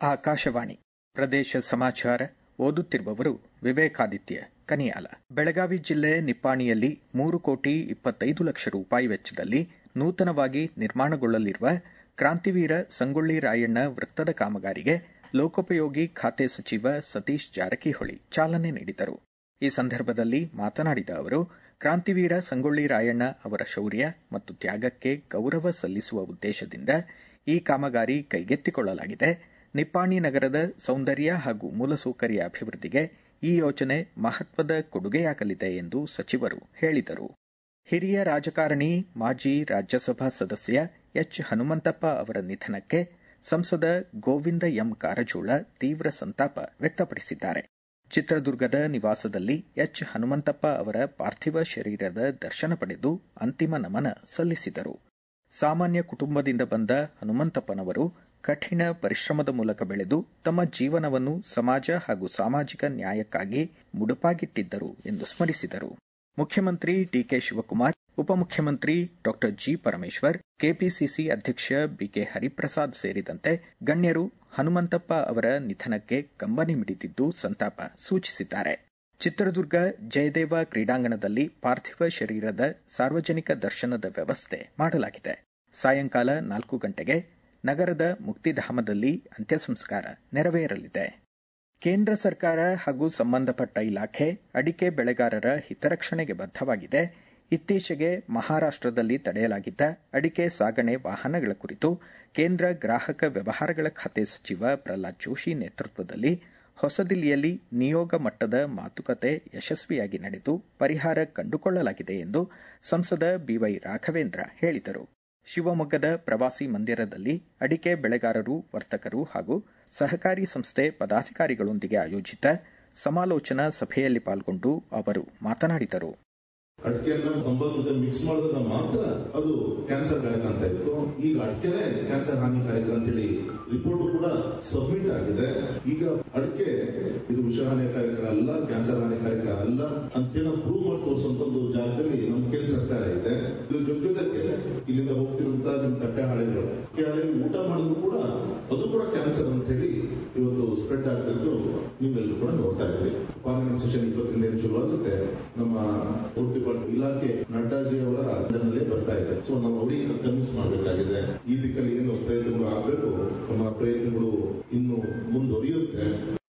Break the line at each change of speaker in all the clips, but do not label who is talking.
ಆಕಾಶವಾಣಿ ಪ್ರದೇಶ ಸಮಾಚಾರ ಓದುತ್ತಿರುವವರು ವಿವೇಕಾದಿತ್ಯ ಕನಿಯಾಲ ಬೆಳಗಾವಿ ಜಿಲ್ಲೆ ನಿಪ್ಪಾಣಿಯಲ್ಲಿ ಮೂರು ಕೋಟಿ ಇಪ್ಪತ್ತೈದು ಲಕ್ಷ ರೂಪಾಯಿ ವೆಚ್ಚದಲ್ಲಿ ನೂತನವಾಗಿ ನಿರ್ಮಾಣಗೊಳ್ಳಲಿರುವ ಕ್ರಾಂತಿವೀರ ಸಂಗೊಳ್ಳಿ ರಾಯಣ್ಣ ವೃತ್ತದ ಕಾಮಗಾರಿಗೆ ಲೋಕೋಪಯೋಗಿ ಖಾತೆ ಸಚಿವ ಸತೀಶ್ ಜಾರಕಿಹೊಳಿ ಚಾಲನೆ ನೀಡಿದರು ಈ ಸಂದರ್ಭದಲ್ಲಿ ಮಾತನಾಡಿದ ಅವರು ಕ್ರಾಂತಿವೀರ ಸಂಗೊಳ್ಳಿ ರಾಯಣ್ಣ ಅವರ ಶೌರ್ಯ ಮತ್ತು ತ್ಯಾಗಕ್ಕೆ ಗೌರವ ಸಲ್ಲಿಸುವ ಉದ್ದೇಶದಿಂದ ಈ ಕಾಮಗಾರಿ ಕೈಗೆತ್ತಿಕೊಳ್ಳಲಾಗಿದೆ ನಿಪ್ಪಾಣಿ ನಗರದ ಸೌಂದರ್ಯ ಹಾಗೂ ಮೂಲಸೌಕರ್ಯ ಅಭಿವೃದ್ಧಿಗೆ ಈ ಯೋಜನೆ ಮಹತ್ವದ ಕೊಡುಗೆಯಾಗಲಿದೆ ಎಂದು ಸಚಿವರು ಹೇಳಿದರು ಹಿರಿಯ ರಾಜಕಾರಣಿ ಮಾಜಿ ರಾಜ್ಯಸಭಾ ಸದಸ್ಯ ಎಚ್ ಹನುಮಂತಪ್ಪ ಅವರ ನಿಧನಕ್ಕೆ ಸಂಸದ ಗೋವಿಂದ ಎಂ ಕಾರಜೋಳ ತೀವ್ರ ಸಂತಾಪ ವ್ಯಕ್ತಪಡಿಸಿದ್ದಾರೆ ಚಿತ್ರದುರ್ಗದ ನಿವಾಸದಲ್ಲಿ ಎಚ್ ಹನುಮಂತಪ್ಪ ಅವರ ಪಾರ್ಥಿವ ಶರೀರದ ದರ್ಶನ ಪಡೆದು ಅಂತಿಮ ನಮನ ಸಲ್ಲಿಸಿದರು ಸಾಮಾನ್ಯ ಕುಟುಂಬದಿಂದ ಬಂದ ಹನುಮಂತಪ್ಪನವರು ಕಠಿಣ ಪರಿಶ್ರಮದ ಮೂಲಕ ಬೆಳೆದು ತಮ್ಮ ಜೀವನವನ್ನು ಸಮಾಜ ಹಾಗೂ ಸಾಮಾಜಿಕ ನ್ಯಾಯಕ್ಕಾಗಿ ಮುಡುಪಾಗಿಟ್ಟಿದ್ದರು ಎಂದು ಸ್ಮರಿಸಿದರು ಮುಖ್ಯಮಂತ್ರಿ ಡಿಕೆ ಶಿವಕುಮಾರ್ ಉಪಮುಖ್ಯಮಂತ್ರಿ ಡಾ ಜಿ ಪರಮೇಶ್ವರ್ ಕೆಪಿಸಿಸಿ ಅಧ್ಯಕ್ಷ ಬಿಕೆ ಹರಿಪ್ರಸಾದ್ ಸೇರಿದಂತೆ ಗಣ್ಯರು ಹನುಮಂತಪ್ಪ ಅವರ ನಿಧನಕ್ಕೆ ಕಂಬನಿ ಮಿಡಿದಿದ್ದು ಸಂತಾಪ ಸೂಚಿಸಿದ್ದಾರೆ ಚಿತ್ರದುರ್ಗ ಜಯದೇವ ಕ್ರೀಡಾಂಗಣದಲ್ಲಿ ಪಾರ್ಥಿವ ಶರೀರದ ಸಾರ್ವಜನಿಕ ದರ್ಶನದ ವ್ಯವಸ್ಥೆ ಮಾಡಲಾಗಿದೆ ಸಾಯಂಕಾಲ ನಾಲ್ಕು ಗಂಟೆಗೆ ನಗರದ ಮುಕ್ತಿಧಾಮದಲ್ಲಿ ಅಂತ್ಯ ಸಂಸ್ಕಾರ ನೆರವೇರಲಿದೆ ಕೇಂದ್ರ ಸರ್ಕಾರ ಹಾಗೂ ಸಂಬಂಧಪಟ್ಟ ಇಲಾಖೆ ಅಡಿಕೆ ಬೆಳೆಗಾರರ ಹಿತರಕ್ಷಣೆಗೆ ಬದ್ಧವಾಗಿದೆ ಇತ್ತೀಚೆಗೆ ಮಹಾರಾಷ್ಟದಲ್ಲಿ ತಡೆಯಲಾಗಿದ್ದ ಅಡಿಕೆ ಸಾಗಣೆ ವಾಹನಗಳ ಕುರಿತು ಕೇಂದ್ರ ಗ್ರಾಹಕ ವ್ಯವಹಾರಗಳ ಖಾತೆ ಸಚಿವ ಪ್ರಹ್ಲಾದ್ ಜೋಶಿ ನೇತೃತ್ವದಲ್ಲಿ ಹೊಸದಿಲ್ಲಿಯಲ್ಲಿ ನಿಯೋಗ ಮಟ್ಟದ ಮಾತುಕತೆ ಯಶಸ್ವಿಯಾಗಿ ನಡೆದು ಪರಿಹಾರ ಕಂಡುಕೊಳ್ಳಲಾಗಿದೆ ಎಂದು ಸಂಸದ ಬಿವೈ ರಾಘವೇಂದ್ರ ಹೇಳಿದರು ಶಿವಮೊಗ್ಗದ ಪ್ರವಾಸಿ ಮಂದಿರದಲ್ಲಿ ಅಡಿಕೆ ಬೆಳೆಗಾರರು ವರ್ತಕರು ಹಾಗೂ ಸಹಕಾರಿ ಸಂಸ್ಥೆ ಪದಾಧಿಕಾರಿಗಳೊಂದಿಗೆ ಆಯೋಜಿತ ಸಮಾಲೋಚನಾ ಸಭೆಯಲ್ಲಿ ಪಾಲ್ಗೊಂಡು ಅವರು ಮಾತನಾಡಿದರು
ಅಡಿಕೆಯನ್ನ ತಂಬಾಕುದ ಮಿಕ್ಸ್ ಮಾಡಿದ್ರೆ ಮಾತ್ರ ಅದು ಕ್ಯಾನ್ಸರ್ ಕಾರಕ ಅಂತ ಇತ್ತು ಈಗ ಅಡಿಕೆನೆ ಕ್ಯಾನ್ಸರ್ ಹಾನಿಕಾರಕ ಅಂತೇಳಿ ರಿಪೋರ್ಟ್ ಕೂಡ ಸಬ್ಮಿಟ್ ಆಗಿದೆ ಈಗ ಅಡಿಕೆ ಇದು ವಿಷ ಹಾನಿಕಾರಕ ಅಲ್ಲ ಕ್ಯಾನ್ಸರ್ ಹಾನಿಕಾರಕ ಅಲ್ಲ ಅಂತೇಳಿ ನಾವು ಪ್ರೂವ್ ಮಾಡಿ ತೋರಿಸುವಂತ ಒಂದು ಜಾಗದಲ್ಲಿ ನಮ್ಮ ಕೇಂದ್ರ ಸರ್ಕಾರ ಇದೆ ಇದ್ರ ಜೊತೆ ಜೊತೆಗೆ ಇಲ್ಲಿಂದ ಹೋಗ್ತಿರುವಂತ ನಿಮ್ ತಟ್ಟೆ ಹಾಳೆಗಳು ಹಾಳೆಗಳು ಊಟ ಮಾಡಿದ್ರು ಕೂಡ ಅದು ಕೂಡ ಕ್ಯಾನ್ಸರ್ ಅಂತ ಹೇಳಿ ಇವತ್ತು ಸ್ಪ್ರೆಡ್ ಆಗ್ತಿದ್ದು ನೀವೆಲ್ಲರೂ ಕೂಡ ನೋಡ್ತಾ ಇದ್ರಿ ಪಾರ್ಲಿಮೆಂಟ್ ಸೆಷನ್ ಇವತ್ತಿಂದ ಏನು ಶುರುವಾಗುತ್ತೆ ನಮ್ಮ ಫುಡ್ ಡಿಪಾರ್ಟ್ಮೆಂಟ್ ಇಲಾಖೆ ನಡ್ಡಾಜಿ ಅವರ ಅಂಡರ್ನಲ್ಲೇ ಬರ್ತಾ ಇದೆ ಸೊ ನಾವು ಅವರಿಗೆ ಕನ್ವಿನ್ಸ್ ಮಾಡಬೇಕಾಗಿದೆ ಈ ದಿಕ್ಕಲ್ಲಿ ಏನು ಪ್ರಯತ್ನಗಳು ಆಗಬೇಕು ನಮ್ಮ ಪ್ರಯತ್ನಗಳು ಇನ್ನು ಮುಂದುವರಿಯುತ್ತೆ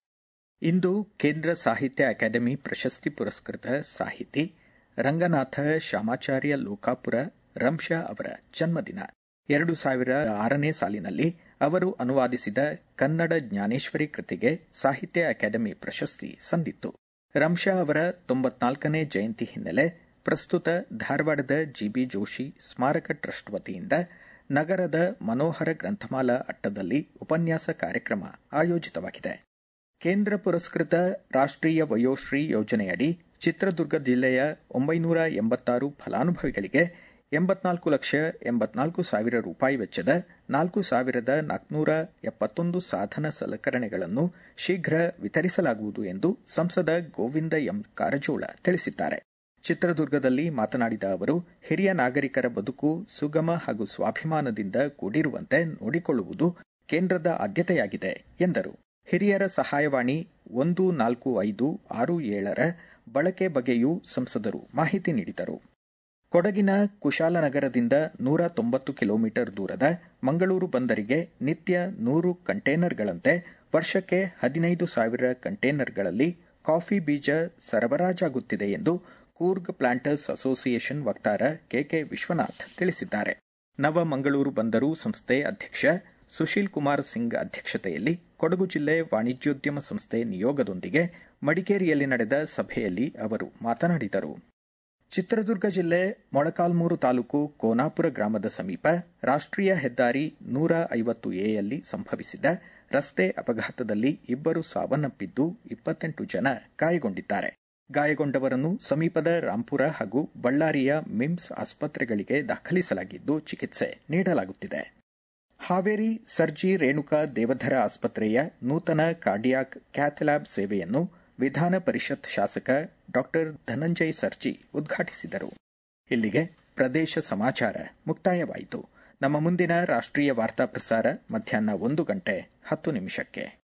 ಇಂದು ಕೇಂದ್ರ ಸಾಹಿತ್ಯ ಅಕಾಡೆಮಿ ಪ್ರಶಸ್ತಿ ಪುರಸ್ಕೃತ ಸಾಹಿತಿ ರಂಗನಾಥ ಶ್ಯಾಮಾಚಾರ್ಯ ಲೋಕಾಪುರ ರಂಶಾ ಅವರ ಜನ್ಮದಿನ ಎರಡು ಸಾವಿರ ಆರನೇ ಸಾಲಿನಲ್ಲಿ ಅವರು ಅನುವಾದಿಸಿದ ಕನ್ನಡ ಜ್ಞಾನೇಶ್ವರಿ ಕೃತಿಗೆ ಸಾಹಿತ್ಯ ಅಕಾಡೆಮಿ ಪ್ರಶಸ್ತಿ ಸಂದಿತ್ತು ರಂಶಾ ಅವರ ತೊಂಬತ್ನಾಲ್ಕನೇ ಜಯಂತಿ ಹಿನ್ನೆಲೆ ಪ್ರಸ್ತುತ ಧಾರವಾಡದ ಜಿಬಿ ಜೋಶಿ ಸ್ಮಾರಕ ಟ್ರಸ್ಟ್ ವತಿಯಿಂದ ನಗರದ ಮನೋಹರ ಗ್ರಂಥಮಾಲಾ ಅಟ್ಟದಲ್ಲಿ ಉಪನ್ಯಾಸ ಕಾರ್ಯಕ್ರಮ ಆಯೋಜಿತವಾಗಿದೆ ಕೇಂದ್ರ ಪುರಸ್ಕೃತ ರಾಷ್ಟ್ರೀಯ ವಯೋಶ್ರೀ ಯೋಜನೆಯಡಿ ಚಿತ್ರದುರ್ಗ ಜಿಲ್ಲೆಯ ಒಂಬೈನೂರ ಎಂಬತ್ತಾರು ಫಲಾನುಭವಿಗಳಿಗೆ ಎಂಬತ್ನಾಲ್ಕು ಲಕ್ಷ ಎಂಬತ್ನಾಲ್ಕು ಸಾವಿರ ರೂಪಾಯಿ ವೆಚ್ಚದ ನಾಲ್ಕು ಸಾವಿರದ ನಾಲ್ಕುನೂರ ಎಪ್ಪತ್ತೊಂದು ಸಾಧನ ಸಲಕರಣೆಗಳನ್ನು ಶೀಘ್ರ ವಿತರಿಸಲಾಗುವುದು ಎಂದು ಸಂಸದ ಗೋವಿಂದ ಎಂ ಕಾರಜೋಳ ತಿಳಿಸಿದ್ದಾರೆ ಚಿತ್ರದುರ್ಗದಲ್ಲಿ ಮಾತನಾಡಿದ ಅವರು ಹಿರಿಯ ನಾಗರಿಕರ ಬದುಕು ಸುಗಮ ಹಾಗೂ ಸ್ವಾಭಿಮಾನದಿಂದ ಕೂಡಿರುವಂತೆ ನೋಡಿಕೊಳ್ಳುವುದು ಕೇಂದ್ರದ ಆದ್ಯತೆಯಾಗಿದೆ ಎಂದರು ಹಿರಿಯರ ಸಹಾಯವಾಣಿ ಒಂದು ನಾಲ್ಕು ಐದು ಆರು ಏಳರ ಬಳಕೆ ಬಗ್ಗೆಯೂ ಸಂಸದರು ಮಾಹಿತಿ ನೀಡಿದರು ಕೊಡಗಿನ ಕುಶಾಲನಗರದಿಂದ ನೂರ ತೊಂಬತ್ತು ಕಿಲೋಮೀಟರ್ ದೂರದ ಮಂಗಳೂರು ಬಂದರಿಗೆ ನಿತ್ಯ ನೂರು ಕಂಟೇನರ್ಗಳಂತೆ ವರ್ಷಕ್ಕೆ ಹದಿನೈದು ಸಾವಿರ ಕಂಟೇನರ್ಗಳಲ್ಲಿ ಕಾಫಿ ಬೀಜ ಸರಬರಾಜಾಗುತ್ತಿದೆ ಎಂದು ಕೂರ್ಗ್ ಪ್ಲಾಂಟರ್ಸ್ ಅಸೋಸಿಯೇಷನ್ ವಕ್ತಾರ ಕೆಕೆ ವಿಶ್ವನಾಥ್ ತಿಳಿಸಿದ್ದಾರೆ ನವ ಮಂಗಳೂರು ಬಂದರು ಸಂಸ್ಥೆ ಅಧ್ಯಕ್ಷ ಸುಶೀಲ್ ಕುಮಾರ್ ಸಿಂಗ್ ಅಧ್ಯಕ್ಷತೆಯಲ್ಲಿ ಕೊಡಗು ಜಿಲ್ಲೆ ವಾಣಿಜ್ಯೋದ್ಯಮ ಸಂಸ್ಥೆ ನಿಯೋಗದೊಂದಿಗೆ ಮಡಿಕೇರಿಯಲ್ಲಿ ನಡೆದ ಸಭೆಯಲ್ಲಿ ಅವರು ಮಾತನಾಡಿದರು ಚಿತ್ರದುರ್ಗ ಜಿಲ್ಲೆ ಮೊಳಕಾಲ್ಮೂರು ತಾಲೂಕು ಕೋನಾಪುರ ಗ್ರಾಮದ ಸಮೀಪ ರಾಷ್ಟ್ರೀಯ ಹೆದ್ದಾರಿ ನೂರ ಐವತ್ತು ಎಯಲ್ಲಿ ಸಂಭವಿಸಿದ ರಸ್ತೆ ಅಪಘಾತದಲ್ಲಿ ಇಬ್ಬರು ಸಾವನ್ನಪ್ಪಿದ್ದು ಇಪ್ಪತ್ತೆಂಟು ಜನ ಗಾಯಗೊಂಡಿದ್ದಾರೆ ಗಾಯಗೊಂಡವರನ್ನು ಸಮೀಪದ ರಾಂಪುರ ಹಾಗೂ ಬಳ್ಳಾರಿಯ ಮಿಮ್ಸ್ ಆಸ್ಪತ್ರೆಗಳಿಗೆ ದಾಖಲಿಸಲಾಗಿದ್ದು ಚಿಕಿತ್ಸೆ ನೀಡಲಾಗುತ್ತಿದೆ ಹಾವೇರಿ ಸರ್ಜಿ ರೇಣುಕಾ ದೇವಧರ ಆಸ್ಪತ್ರೆಯ ನೂತನ ಕಾರ್ಡಿಯಾಕ್ ಕ್ಯಾಥ್ಲ್ಯಾಬ್ ಸೇವೆಯನ್ನು ವಿಧಾನ ಪರಿಷತ್ ಶಾಸಕ ಡಾಕ್ಟರ್ ಧನಂಜಯ್ ಸರ್ಜಿ ಉದ್ಘಾಟಿಸಿದರು ಇಲ್ಲಿಗೆ ಪ್ರದೇಶ ಸಮಾಚಾರ ಮುಕ್ತಾಯವಾಯಿತು ನಮ್ಮ ಮುಂದಿನ ರಾಷ್ಟ್ರೀಯ ವಾರ್ತಾ ಪ್ರಸಾರ ಮಧ್ಯಾಹ್ನ ಒಂದು ಗಂಟೆ ಹತ್ತು ನಿಮಿಷಕ್ಕೆ